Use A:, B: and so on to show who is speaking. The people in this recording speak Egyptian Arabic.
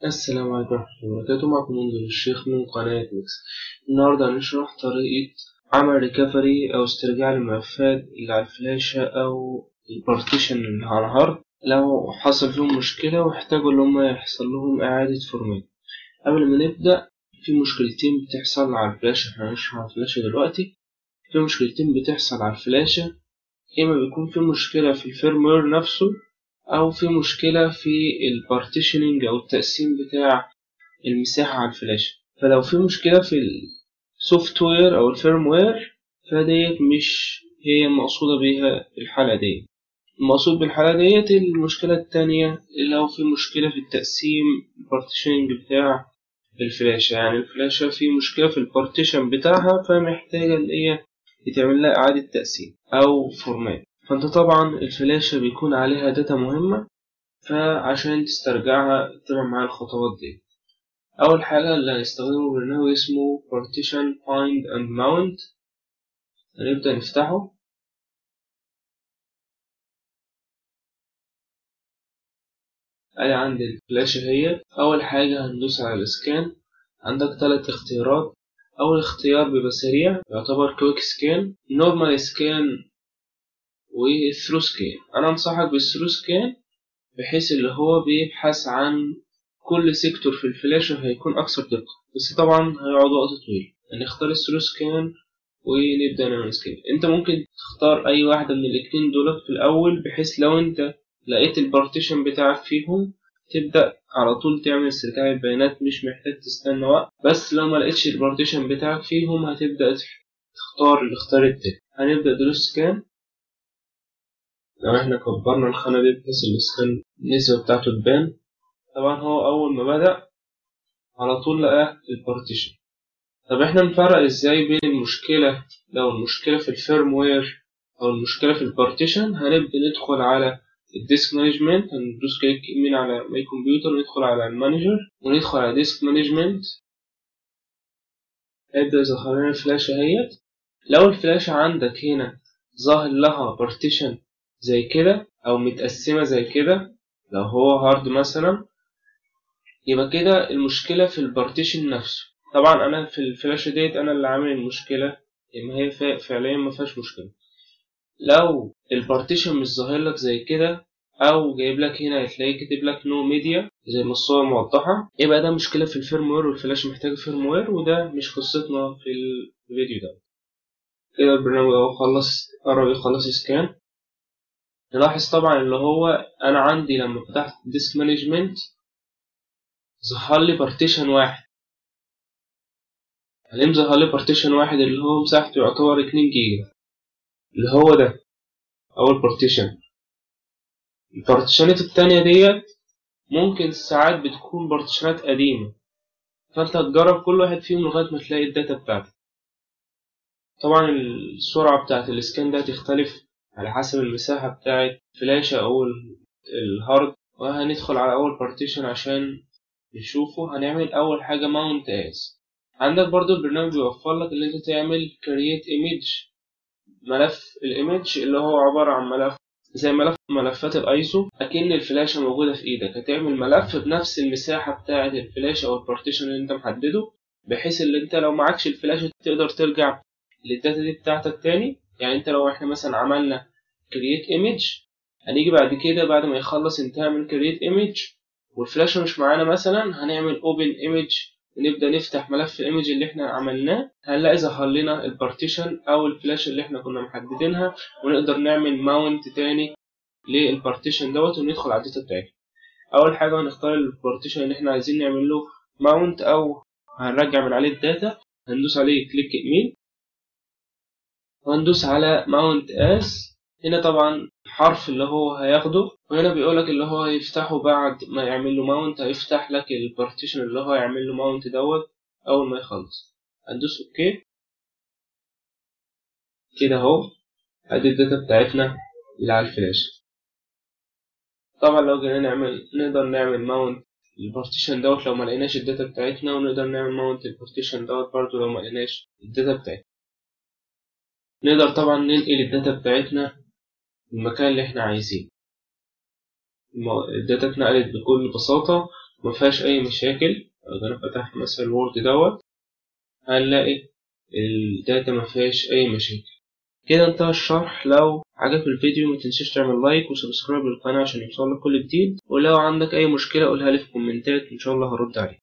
A: السلام عليكم ورحمة الله وبركاته معكم منذر الشيخ من قناة ميكس النهاردة هنشرح طريقة عمل ريكفري أو استرجاع الملفات اللي على الفلاشة أو البارتيشن اللي على الهارد لو حصل فيهم مشكلة واحتاجوا إن هما يحصل لهم إعادة فورمات قبل ما نبدأ في مشكلتين بتحصل على الفلاشة احنا هنشرح على الفلاشة دلوقتي في مشكلتين بتحصل على الفلاشة إما بيكون في مشكلة في الفيرموير نفسه أو في مشكلة في البارتيشننج أو التقسيم بتاع المساحة على الفلاشة فلو في مشكلة في السوفت وير أو الفيرموير فديت مش هي المقصودة بيها الحالة دي المقصود بالحالة ديت المشكلة التانية اللي هو في مشكلة في التقسيم البارتيشننج بتاع الفلاشة يعني الفلاشة في مشكلة في البارتيشن بتاعها فمحتاجة إن هي يتعمل لها إعادة تقسيم أو فورمات فانت طبعا الفلاشة بيكون عليها داتا مهمة فعشان تسترجعها اتبع معايا الخطوات دي أول حاجة اللي هنستخدمه برنامج اسمه partition find and mount هنبدأ نفتحه أدي عندي الفلاشة هي أول حاجة هندوس على السكان عندك تلات اختيارات أول اختيار بيبقى سريع يعتبر كويك سكان نورمال سكان والثرو سكان انا انصحك بالثرو سكان بحيث اللي هو بيبحث عن كل سيكتور في الفلاشة هيكون أكثر دقة بس طبعا هيقعد وقت طويل هنختار الثرو سكان ونبدأ نعمل سكان انت ممكن تختار أي واحدة من الاتنين دولت في الأول بحيث لو انت لقيت البارتيشن بتاعك فيهم تبدأ على طول تعمل استرجاع البيانات مش محتاج تستنى وقت بس لو ما لقيتش البارتيشن بتاعك فيهم هتبدأ تختار الاختيار التاني هنبدأ دروس سكان لو احنا كبرنا الخانة دي بحيث السكان النسبة بتاعته تبان طبعا هو أول ما بدأ على طول لقى البارتيشن طب احنا نفرق ازاي بين المشكلة لو المشكلة في الفيرموير أو المشكلة في البارتيشن هنبدأ ندخل على الديسك مانجمنت هندوس كليك يمين على ماي كمبيوتر ندخل على المانجر وندخل على ديسك مانجمنت هيبدأ يظهر لنا الفلاشة اهيت لو الفلاشة عندك هنا ظاهر لها بارتيشن زي كده او متقسمة زي كده لو هو هارد مثلا يبقى كده المشكلة في البارتيشن نفسه طبعا انا في الفلاشة ديت انا اللي عامل المشكلة ما هي فعليا ما فيهاش مشكلة لو البارتيشن مش ظاهر لك زي كده او جايب لك هنا هتلاقيه كاتب لك نو ميديا زي ما الصور موضحة يبقى ده مشكلة في الفيرموير والفلاش محتاج فيرموير وده مش قصتنا في الفيديو ده كده البرنامج اهو خلص قرب يخلص سكان نلاحظ طبعا اللي هو انا عندي لما فتحت ديسك مانجمنت ظهر لي بارتيشن واحد يعني ظهر لي بارتيشن واحد اللي هو مساحته يعتبر 2 جيجا اللي هو ده اول بارتيشن البارتيشنات التانية ديت ممكن ساعات بتكون بارتيشنات قديمة فانت هتجرب كل واحد فيهم لغاية ما تلاقي الداتا بتاعتك طبعا السرعة بتاعت الاسكان ده تختلف على حسب المساحة بتاعت فلاشة أو الهارد وهندخل على أول بارتيشن عشان نشوفه هنعمل أول حاجة ماونت as عندك برضو البرنامج بيوفر لك اللي انت تعمل create image ملف الايمج اللي هو عبارة عن ملف زي ملف ملفات الايسو اكن الفلاشة موجودة في ايدك هتعمل ملف بنفس المساحة بتاعة الفلاشة او البارتيشن اللي انت محدده بحيث اللي انت لو معكش الفلاشة تقدر ترجع للداتا دي بتاعتك تاني يعني انت لو احنا مثلا عملنا create image هنيجي بعد كده بعد ما يخلص انت تعمل create image والفلاشة مش معانا مثلا هنعمل open image ونبدأ نفتح ملف الايمج اللي احنا عملناه هنلاقي ظهر لنا البارتيشن او الفلاشة اللي احنا كنا محددينها ونقدر نعمل ماونت تاني للبارتيشن دوت وندخل على الداتا بتاعتنا اول حاجة هنختار البارتيشن اللي احنا عايزين نعمل له ماونت او هنرجع من عليه الداتا هندوس عليه كليك يمين وهندوس على mount as هنا طبعا الحرف اللي هو هياخده وهنا بيقولك اللي هو هيفتحه بعد ما يعمل له ماونت هيفتح لك البارتيشن اللي هو هيعمل له ماونت دوت اول ما يخلص هندوس اوكي كده اهو ادي الداتا بتاعتنا اللي على الفلاش طبعا لو جينا نعمل نقدر نعمل ماونت البارتيشن دوت لو ما لقيناش الداتا بتاعتنا ونقدر نعمل ماونت البارتيشن دوت برضو لو ما لقيناش الداتا بتاعتنا نقدر طبعا ننقل الداتا بتاعتنا المكان اللي احنا عايزينه الداتا اتنقلت بكل بساطة مفيهاش أي مشاكل لو أنا فتحت مثلا الوورد دوت هنلاقي الداتا مفيهاش أي مشاكل كده انتهى الشرح لو عجبك الفيديو متنساش تعمل لايك وسبسكرايب للقناة عشان يوصلك كل جديد ولو عندك أي مشكلة قولها لي في الكومنتات إن شاء الله هرد عليك